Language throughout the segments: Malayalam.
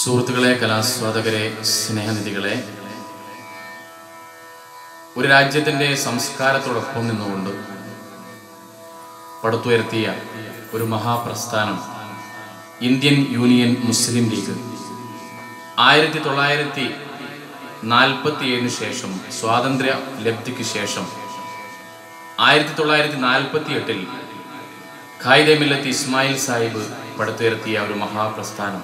സുഹൃത്തുക്കളെ കലാസ്വാദകരെ സ്നേഹനിധികളെ ഒരു രാജ്യത്തിൻ്റെ സംസ്കാരത്തോടൊപ്പം നിന്നുകൊണ്ട് പടുത്തുയർത്തിയ ഒരു മഹാപ്രസ്ഥാനം ഇന്ത്യൻ യൂണിയൻ മുസ്ലിം ലീഗ് ആയിരത്തി തൊള്ളായിരത്തി നാൽപ്പത്തി ഏഴിന് ശേഷം സ്വാതന്ത്ര്യ ലബ്ധിക്ക് ശേഷം ആയിരത്തി തൊള്ളായിരത്തി നാൽപ്പത്തി എട്ടിൽ ഖായിദെ മില്ലത്ത് ഇസ്മായിൽ സാഹിബ് പടുത്തുയർത്തിയ ഒരു മഹാപ്രസ്ഥാനം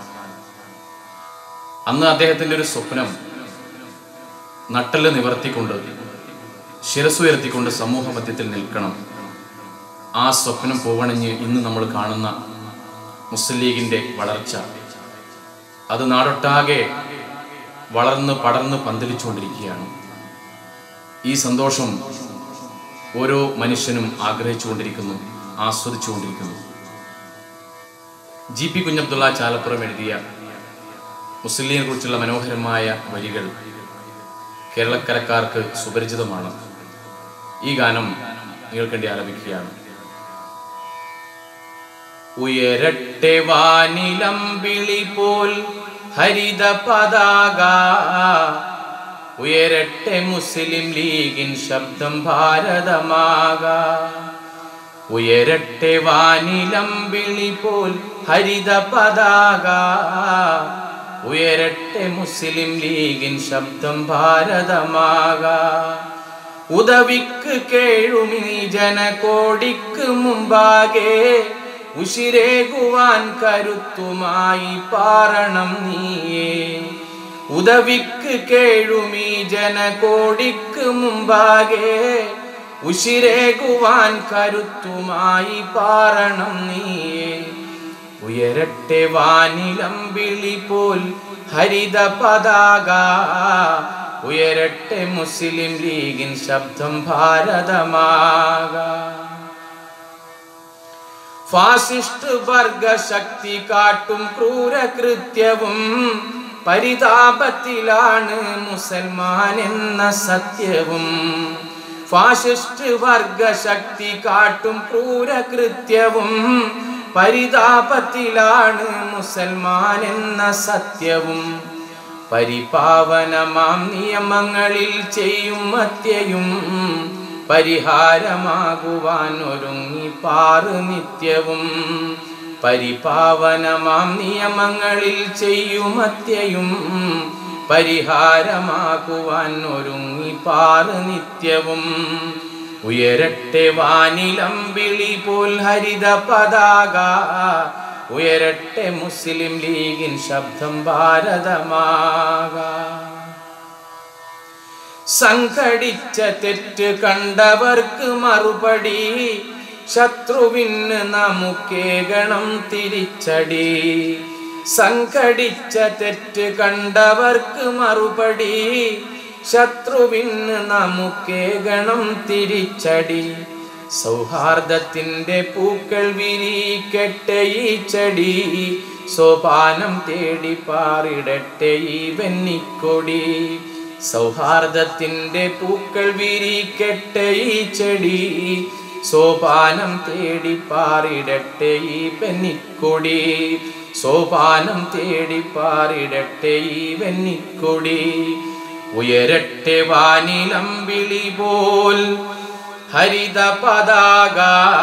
അന്ന് അദ്ദേഹത്തിൻ്റെ ഒരു സ്വപ്നം നട്ടല് നിവർത്തിക്കൊണ്ട് ശിരസുയർത്തിക്കൊണ്ട് സമൂഹ മധ്യത്തിൽ നിൽക്കണം ആ സ്വപ്നം പൂവണിഞ്ഞ് ഇന്ന് നമ്മൾ കാണുന്ന മുസ്ലിം ലീഗിൻ്റെ വളർച്ച അത് നാടൊട്ടാകെ വളർന്ന് പടർന്ന് പന്തലിച്ചുകൊണ്ടിരിക്കുകയാണ് ഈ സന്തോഷം ഓരോ മനുഷ്യനും ആഗ്രഹിച്ചുകൊണ്ടിരിക്കുന്നു ആസ്വദിച്ചുകൊണ്ടിരിക്കുന്നു ജി പി കുഞ്ഞബ്ദുള്ള ചാലപ്പുറം എഴുതിയ മുസ്ലിമിനെ കുറിച്ചുള്ള മനോഹരമായ വരികൾ കേരളക്കരക്കാർക്ക് സുപരിചിതമാണ് ഈ ഗാനം നിങ്ങൾക്കേണ്ടി ആലപിക്കുകയാണ് ഉയരട്ടെ വാനിലമ്പിളി പോൽ ഹരിത പതാക ഉയരട്ടെ മുസ്ലിം ലീഗിൻ ശബ്ദം ഭാരതമാക ഉയരട്ടെ വാനിലമ്പിളി പോൽ ഹരിത പതാക ഉയരട്ടെ മുസ്ലിം ലീഗിൻ ശബ്ദം ഭാരതമാക ഉദവിക്ക് കേഴുമി ജനകോടിക്ക് മുമ്പാകെ ഉശിരേകുവാൻ കരുത്തുമായി പാരണം നീയേ ഉദവിക്ക് കേഴുമി ജനകോടിക്ക് മുമ്പാകെ ഉശിരേകുവാൻ കരുത്തുമായി പാരണം നീയേ ഉയരട്ടെ വാനിലമ്പിളി പോൽ ഹരിത പതാക ഉയരട്ടെ മുസ്ലിം ലീഗിൻ ശബ്ദം ഭാരതമാക ഫാസിസ്റ്റ് വർഗ ശക്തി കാട്ടും ക്രൂരകൃത്യവും പരിതാപത്തിലാണ് മുസൽമാൻ എന്ന സത്യവും ഫാസിസ്റ്റ് വർഗ ശക്തി കാട്ടും ക്രൂരകൃത്യവും പരിതാപത്തിലാണ് മുസൽമാൻ എന്ന സത്യവും പരിപാവനമാം നിയമങ്ങളിൽ ചെയ്യും മത്യയും പരിഹാരമാകുവാൻ ഒരുങ്ങി പാറ് നിത്യവും പരിപാവനമാം നിയമങ്ങളിൽ ചെയ്യുമത്യയും പരിഹാരമാകുവാൻ ഒരുങ്ങി പാറ് നിത്യവും ഉയരട്ടെ വാനിലമ്പിളി പോൽ ഹരിത പതാക ഉയരട്ടെ മുസ്ലിം ലീഗിൻ ശബ്ദം ഭാരതമാക സംഘടിച്ച തെറ്റ് കണ്ടവർക്ക് മറുപടി ശത്രുവിന് നമുക്കേകണം തിരിച്ചടി സംഘടിച്ച തെറ്റ് കണ്ടവർക്ക് മറുപടി ശത്രുവിന് നമുക്കേകണം തിരിച്ചടി സൗഹാർദ്ദത്തിന്റെ പൂക്കൾ വിരിക്കട്ടെ ഈ ചെടി സോപാനം തേടി പാറിടട്ടെ ഈ വെന്നിക്കൊടി സൗഹാർദ്ദത്തിന്റെ പൂക്കൾ വിരിക്കട്ടെ ഈ ചെടി സോപാനം തേടി പാറിടട്ടെ ഈ പെന്നിക്കൊടി സോപാനം തേടി പാറിടട്ടെ ഈ വെന്നിക്കൊടി ഉയരട്ടെ വാനിലമ്പിളി പോൽ ഹരിത പതാക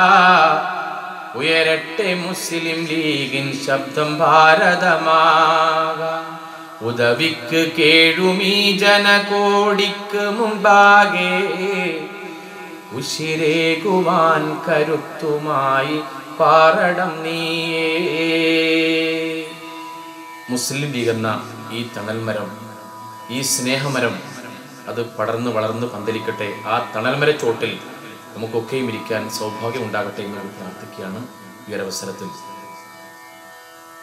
ഉയരട്ടെ മുസ്ലിം ലീഗിൻ ശബ്ദം ഭാരതമാക ഉദവിക്ക് കേഴുമീ ജനകോടിക്ക് മുമ്പാകെ ഉശിരേകുവാൻ കരുത്തുമായി പാറടം നീയേ മുസ്ലിം ലീഗ് എന്ന ഈ തണൽമരം ഈ സ്നേഹമരം അത് പടർന്ന് വളർന്ന് പന്തലിക്കട്ടെ ആ തണൽമര ചോട്ടിൽ നമുക്കൊക്കെയും ഇരിക്കാൻ സൗഭാഗ്യം ഉണ്ടാകട്ടെ എന്ന് പ്രാർത്ഥിക്കുകയാണ് ഈ ഒരവസരത്തിൽ